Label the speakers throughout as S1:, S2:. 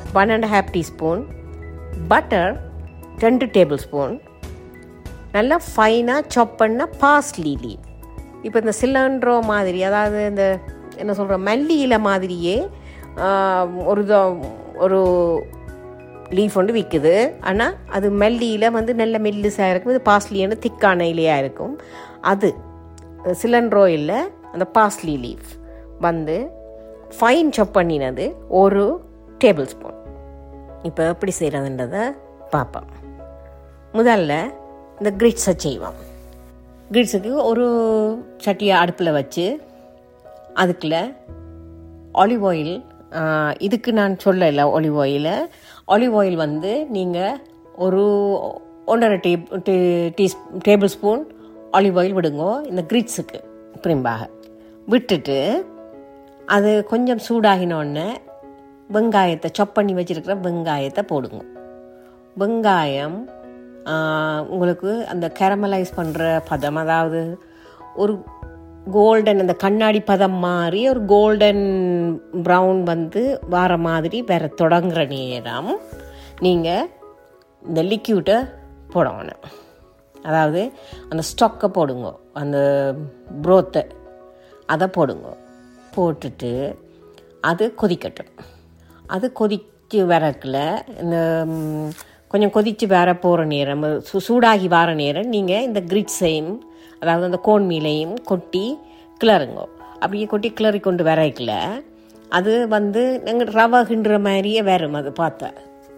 S1: one and half teaspoon butter ரெண்டு tablespoon நல்லா ஃபைனாக சாப் பண்ண பாஸ்லி லீவ் இப்போ இந்த சிலண்ட்ரோ மாதிரி அதாவது இந்த என்ன சொல்கிற மல்லி இலை மாதிரியே ஆஹ், ஒரு த- ஒரு லீஃப் ஒன்று விற்குது ஆனால் அது மல்லியில் வந்து நல்ல மெல்லிசாக இருக்கும் இது பாஸ்லின்னு திக்கான இலையாக இருக்கும் அது சிலண்ட்ரோ இல்லை அந்த பாஸ்லி லீஃப் வந்து ஃபைன் சாப் பண்ணினது ஒரு டேபிள் ஸ்பூன் இப்போ எப்படி செய்கிறதுன்றதை பார்ப்போம் முதல்ல இந்த கிரிட்ஸை செய்வோம் கிரிட்ஸுக்கு ஒரு சட்டியை அடுப்பில் வச்சு அதுக்குள்ள ஆலிவ் ஆயில் இதுக்கு நான் சொல்லலை ஆலிவ் ஆயில் ஆலிவ் ஆயில் வந்து நீங்கள் ஒரு ஒன்றரை டீ டீ டேபிள் ஸ்பூன் ஆலிவ் ஆயில் விடுங்க இந்த கிரிட்ஸுக்கு பிரிம்பாக விட்டுட்டு அது கொஞ்சம் சூடாகினோடனே வெங்காயத்தை chop பண்ணி வச்சிருக்கிற வெங்காயத்தை போடுங்க வெங்காயம் ஆ, உங்களுக்கு அந்த கேரமலைஸ் பண்ணுற பதம் அதாவது ஒரு கோல்டன் அந்த கண்ணாடி பதம் மாதிரி ஒரு கோல்டன் ப்ரௌன் வந்து வர மாதிரி வேற தொடங்குற நேரம் நீங்கள் இந்த லிக்யூட்டை போடணும் அதாவது அந்த ஸ்டொக்கை போடுங்க அந்த ப்ரோத்தை அதை போடுங்க போட்டுட்டு அது கொதிக்கட்டும் அது கொதிச்சு வரக்குள்ள இந்த ம், கொஞ்சம் கொதிச்சு வர போகிற நேரம் சு- சூடாகி வர நேரம் நீங்கள் இந்த கிரிட்ஸையும் அதாவது அந்த கோன் மீலையும் கொட்டி கிளறுங்க அப்படியே கொட்டி கிளறி கொண்டு வரைக்கல அது வந்து நாங்கள் ரவை கிண்டுற மாதிரியே வரும் அது பார்த்தா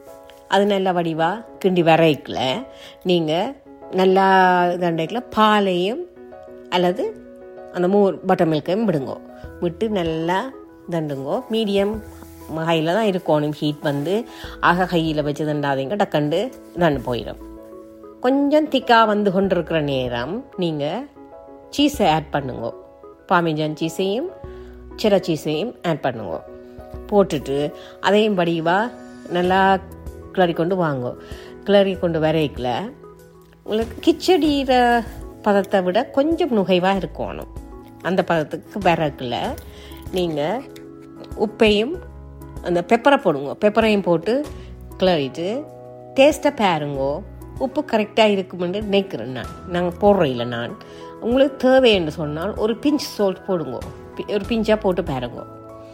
S1: அது நல்ல வடிவாக கிண்டி வரைக்கல நீங்கள் நல்லா தண்டைக்கில் பாலையும் அல்லது அந்த மூ பட்டர் மில்க்கையும் விடுங்கோ விட்டு நல்லா தண்டுங்கோ மீடியம் ஹையில் தான் இருக்கணும் ஹீட் வந்து ஆக ஹையில் வச்சு தண்டாதீங்க டக்கண்டு தண்டு போயிடும் கொஞ்சம் திக்காக வந்து கொண்டிருக்கிற நேரம் நீங்கள் சீஸை ஆட் பண்ணுங்க பாமிஜான் சீஸையும் சிற சீஸையும் ஆட் பண்ணுங்க போட்டுட்டு அதையும் வடிவாக நல்லா கிளறி கொண்டு வாங்க கிளறி கொண்டு வரைக்கல உங்களுக்கு கிச்சடிகிற பதத்தை விட கொஞ்சம் நுகைவாக இருக்கணும் அந்த பதத்துக்கு விறகுல நீங்கள் உப்பையும் அந்த பெப்பரை போடுங்க பெப்பரையும் போட்டு கிளறிட்டு டேஸ்ட்டை பாருங்கோ உப்பு கரெக்டாக இருக்குமென்று நினைக்கிறேன் நான் நாங்கள் போடுறோம் இல்லை நான் உங்களுக்கு தேவைன்னு சொன்னால் ஒரு பிஞ்ச் சோல்ட் போடுங்க பி- ஒரு பிஞ்சாக போட்டு பாருங்க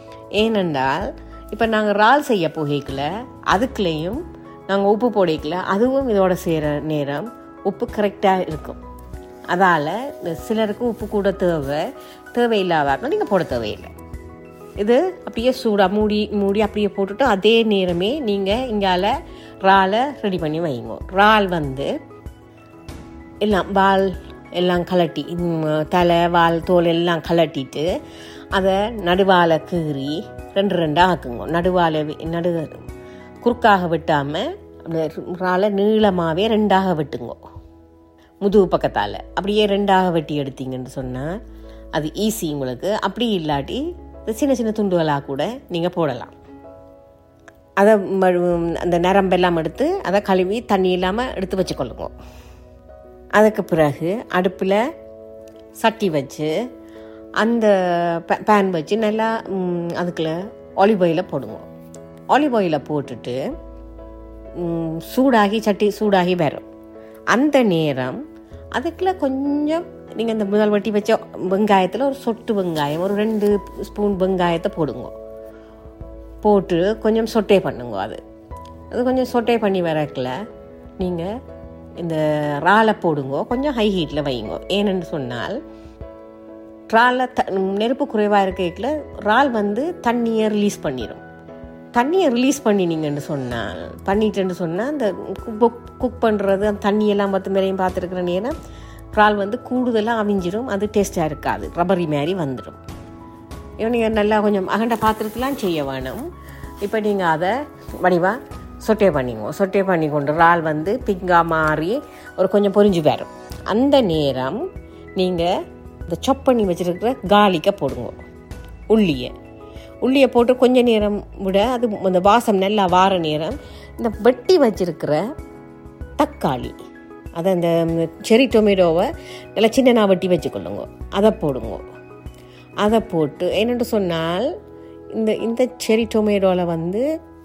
S1: ஏனென்றால் இப்போ நாங்கள் இறால் செய்ய போகைக்குள்ள அதுக்குள்ளேயும் நாங்கள் உப்பு போடைக்கல அதுவும் இதோட செய்கிற நேரம் உப்பு கரெக்டாக இருக்கும் அதால் சிலருக்கு உப்பு கூட தேவை தேவையில்லாதாக்க நீங்கள் போட தேவையில்லை இது அப்படியே சூடாக மூடி மூடி அப்படியே போட்டுட்டு அதே நேரமே நீங்கள் இங்கால இறாலை ரெடி பண்ணி வைங்க இறால் வந்து எல்லாம் வால் எல்லாம் கலட்டி ம், தலை வால் தோல் எல்லாம் கலட்டிட்டு அதை நடுவால கீறி ரெண்டு ரெண்டாக ஆக்குங்க நடுவால வி- நடு குறுக்காக வெட்டாமல் இறாலை நீளமாகவே ரெண்டாக வெட்டுங்க முதுகு பக்கத்தால் அப்படியே ரெண்டாக வெட்டி எடுத்தீங்கன்னு சொன்னால் அது ஈஸி உங்களுக்கு அப்படி இல்லாட்டி இந்த சின்ன சின்ன துண்டுகளாக கூட நீங்கள் போடலாம் அதை ம- அந்த நரம்பெல்லாம் எடுத்து அதை கழுவி தண்ணி இல்லாமல் எடுத்து வச்சுக்கொள்ளுங்க அதுக்கு பிறகு அடுப்பில் சட்டி வச்சு அந்த பே- பேன் வச்சு நல்லா ம், அதுக்குள்ள ஆலிவ் ஆயிலை போடுங்க ஆலிவ் ஆயிலை போட்டுட்டு ம், சூடாகி சட்டி சூடாகி வரும் அந்த நேரம் அதுக்குள்ள கொஞ்சம் நீங்கள் இந்த முதல் வட்டி வச்ச வெங்காயத்தில் ஒரு சொட்டு வெங்காயம் ஒரு ரெண்டு ஸ்பூன் வெங்காயத்தை போடுங்க போட்டு கொஞ்சம் சொட்டே பண்ணுங்க அது அது கொஞ்சம் சொட்டே பண்ணி வரக்குள்ள நீங்கள் இந்த இறாலை போடுங்க கொஞ்சம் ஹை ஹீட்டில் வைங்க ஏன்னு சொன்னால் இறாலில் த நெருப்பு குறைவாக இருக்கைக்குள்ள இறால் வந்து தண்ணியை ரிலீஸ் பண்ணிடும் தண்ணியை ரிலீஸ் பண்ணினீங்கன்னு சொன்னால் பண்ணிட்டேன்னு சொன்னால் அந்த குக் குக் பண்ணுறது அந்த தண்ணியெல்லாம் பத்து மேலையும் பார்த்துருக்குற நேரம் இறால் வந்து கூடுதலாக அவிஞ்சிரும் அது டேஸ்ட்டாக இருக்காது ரப்பரி மாதிரி வந்துடும் இவன் நீங்கள் நல்லா கொஞ்சம் அகண்ட பாத்திரத்தெலாம் செய்ய வேணும் இப்போ நீங்கள் அதை வடிவாக சொட்டே பண்ணிங்க சொட்டே பண்ணி கொண்டு இறால் வந்து பிங்கா மாறி ஒரு கொஞ்சம் பொரிஞ்சு வரும் அந்த நேரம் நீங்கள் இந்த chop பண்ணி வச்சுருக்கிற காலிக்க போடுங்க உள்ளியை உள்ளியை போட்டு கொஞ்ச நேரம் விட அது அந்த வாசம் நல்லா வார நேரம் இந்த வெட்டி வச்சிருக்கிற தக்காளி அதை அந்த செரி டொமேட்டோவை நல்லா சின்னனா வெட்டி வச்சுக்கொள்ளுங்க அதை போடுங்க அதை போட்டு என்னென்று சொன்னால் இந்த இந்த செரி டொமேட்டோவில் வந்து